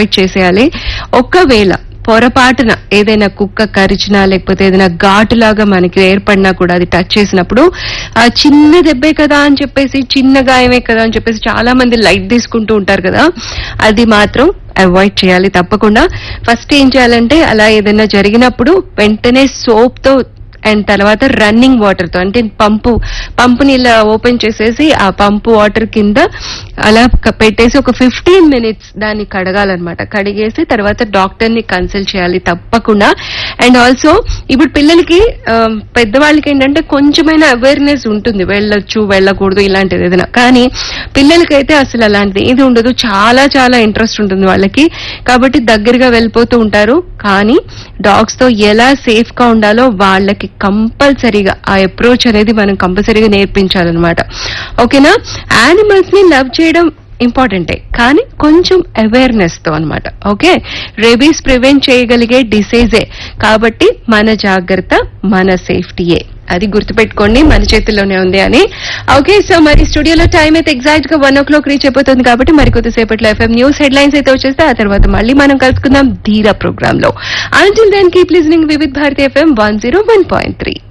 avoid చేసేయాలి ఒకవేళ పొరపాటున ఏదైనా కుక్క కరిచినా లేకపోతే ఏదైనా ఘాటులాగా మనకి ఏర్పడినా కూడా అది టచ్ చేసినప్పుడు ఆ చిన్న దెబ్బే కదా అని చెప్పేసి చిన్న గాయమే కదా అని చెప్పేసి చాలా మంది లైట్ తీసుకుంటూ ఉంటారు కదా అది మాత్రం అవాయిడ్ చేయాలి తప్పకుండా ఫస్ట్ ఏం చేయాలంటే అలా ఏదైనా జరిగినప్పుడు వెంటనే సోప్ తో అండ్ తర్వాత రన్నింగ్ వాటర్ తో అంటే పంపు పంపుని ఇలా ఓపెన్ చేసేసి ఆ పంపు వాటర్ కింద అలా క- పెట్టేసి ఒక ఫిఫ్టీన్ మినిట్స్ దాన్ని కడగాలన్నమాట కడిగేసి తర్వాత డాక్టర్ ని కన్సల్ట్ చేయాలి తప్పకుండా అండ్ ఆల్సో ఇప్పుడు పిల్లలకి ఆ, పెద్దవాళ్ళకి ఏంటంటే కొంచెమైనా అవేర్నెస్ ఉంటుంది వెళ్ళొచ్చు వెళ్ళకూడదు ఇలాంటిది ఏదైనా కానీ పిల్లలకైతే అసలు అలాంటిది ఇది ఉండదు చాలా చాలా ఇంట్రెస్ట్ ఉంటుంది వాళ్ళకి కాబట్టి దగ్గరగా వెళ్ళిపోతూ ఉంటారు కానీ డాగ్స్ తో ఎలా సేఫ్ గా ఉండాలో వాళ్ళకి కంపల్సరీగా ఆ అప్రోచ్ అనేది మనం కంపల్సరీగా నేర్పించాలన్నమాట ఓకేనా యానిమల్స్ ని లవ్ చేయడం ఇంపార్టెంటే కానీ కొంచెం అవేర్నెస్ తో అన్నమాట ఓకే రేబీస్ ప్రివెంట్ చేయగలిగే డిసీజే కాబట్టి మన జాగ్రత్త మన సేఫ్టీయే అది గుర్తుపెట్టుకోండి మన చేతుల్లోనే ఉంది అని ఓకే సో మరి స్టూడియోలో టైం అయితే ఎగ్జాక్ట్ గా వన్ ఓ క్లాక్ రీచ్ అయిపోతుంది కాబట్టి మరి కొద్దిసేపట్లో ఎఫ్ఎం న్యూస్ హెడ్ లైన్స్ అయితే వచ్చేస్తే ఆ తర్వాత మళ్ళీ మనం కలుసుకుందాం ధీరా ప్రోగ్రామ్ లో until then keep listening Vividh Bharati FM one zero one point three